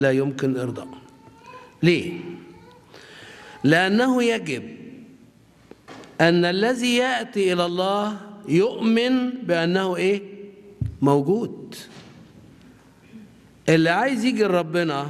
لا يمكن إرضاء ليه؟ لأنه يجب أن الذي يأتي إلى الله يؤمن بأنه إيه؟ موجود اللي عايز يجي لربنا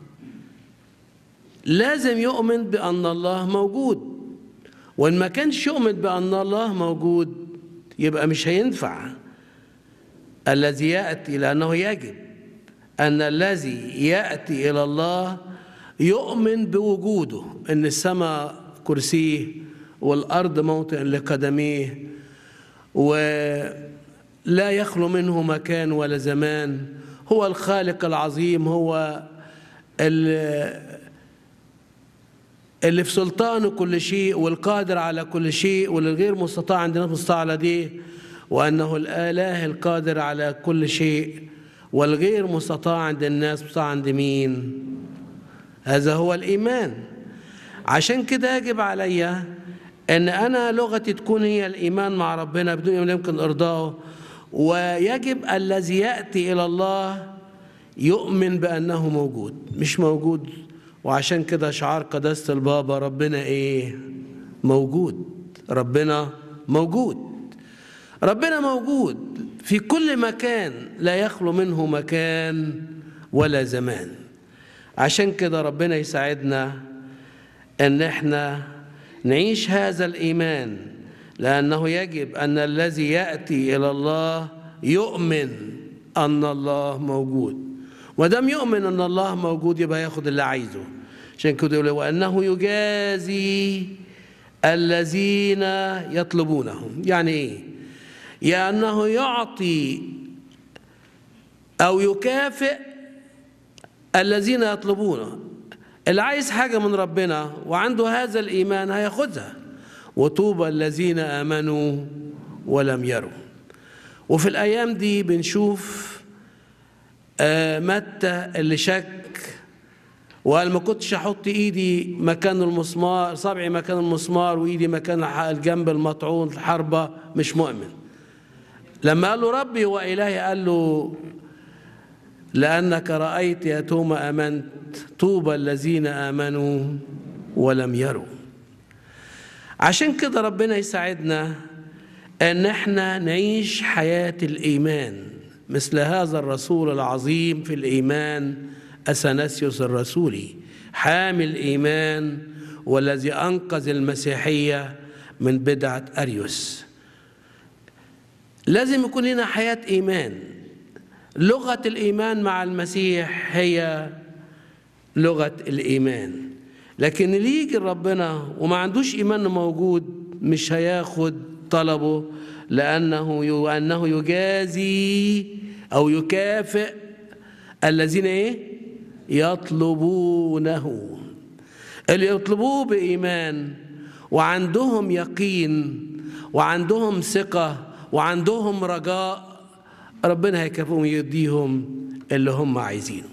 لازم يؤمن بأن الله موجود وإن ما كانش يؤمن بأن الله موجود يبقى مش هينفع الذي يأتي لأنه يجب أن الذي يأتي إلى الله يؤمن بوجوده أن السماء كرسيه والأرض موطئ لقدميه ولا يخلو منه مكان ولا زمان هو الخالق العظيم هو اللي في سلطانه كل شيء والقادر على كل شيء والغير مستطاع عندنا مستطاع على دي وأنه الآله القادر على كل شيء والغير مستطاع عند الناس مستطاع عند مين هذا هو الإيمان عشان كده يجب علي أن أنا لغتي تكون هي الإيمان مع ربنا بدون ما يمكن إرضائه ويجب الذي يأتي إلى الله يؤمن بأنه موجود مش موجود وعشان كده شعار قداسة البابا ربنا إيه موجود ربنا موجود ربنا موجود في كل مكان لا يخلو منه مكان ولا زمان عشان كده ربنا يساعدنا ان احنا نعيش هذا الايمان لانه يجب ان الذي ياتي الى الله يؤمن ان الله موجود ودام يؤمن ان الله موجود يبقى ياخد اللي عايزه عشان كده يقول وانه يجازي الذين يطلبونه يعني ايه يعني انه يعطي او يكافئ الذين يطلبونه اللي عايز حاجه من ربنا وعنده هذا الايمان هياخدها وطوبى الذين امنوا ولم يروا وفي الايام دي بنشوف آه متى اللي شك وقال ما كنتش احط ايدي مكان المسمار صبعي مكان المسمار وايدي مكان الجنب المطعون الحربه مش مؤمن لما قال له ربي وإلهي قال له لأنك رأيت يا توما أمنت طوبى الذين آمنوا ولم يروا عشان كده ربنا يساعدنا أن احنا نعيش حياة الإيمان مثل هذا الرسول العظيم في الإيمان أثناسيوس الرسولي حامل الإيمان والذي أنقذ المسيحية من بدعة أريوس لازم يكون لنا حياة إيمان لغة الإيمان مع المسيح هي لغة الإيمان لكن اللي يجي ربنا وما عندوش إيمان موجود مش هياخد طلبه لأنه أنه يجازي أو يكافئ الذين إيه؟ يطلبونه اللي يطلبوه بإيمان وعندهم يقين وعندهم ثقة وعندهم رجاء ربنا هيكافئهم يديهم اللي هم عايزينه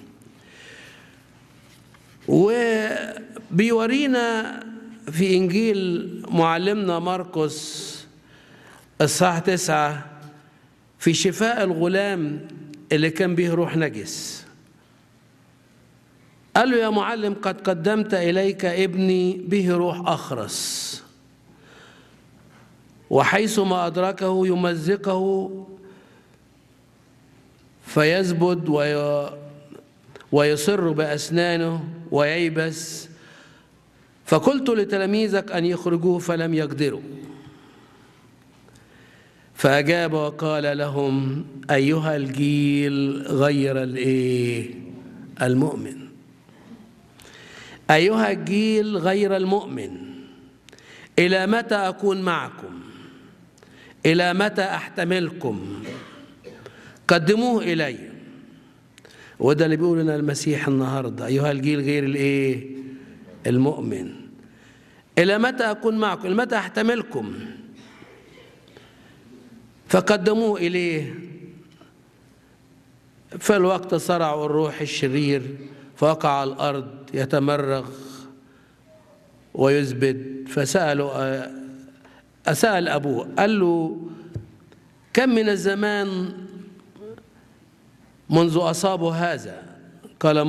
وبيورينا في إنجيل معلمنا مرقس الصح تسعة في شفاء الغلام اللي كان به روح نجس قال له يا معلم قد قدمت إليك ابني به روح أخرس وحيثما أدركه يمزقه فيزبد وي... ويصر بأسنانه وييبس فقلت لتلاميذك أن يخرجوه فلم يقدروا فأجاب وقال لهم أيها الجيل غير الإيه المؤمن أيها الجيل غير المؤمن إلى متى أكون معكم إلى متى أحتملكم قدموه إلي وده اللي بيقول لنا المسيح النهاردة أيها الجيل غير الإيه المؤمن إلى متى أكون معكم إلى متى أحتملكم فقدموه إليه في الوقت صرعوا الروح الشرير فوقع على الأرض يتمرغ ويزبد فسألوا أسأل أبوه قال له كم من الزمان منذ أصابه هذا قال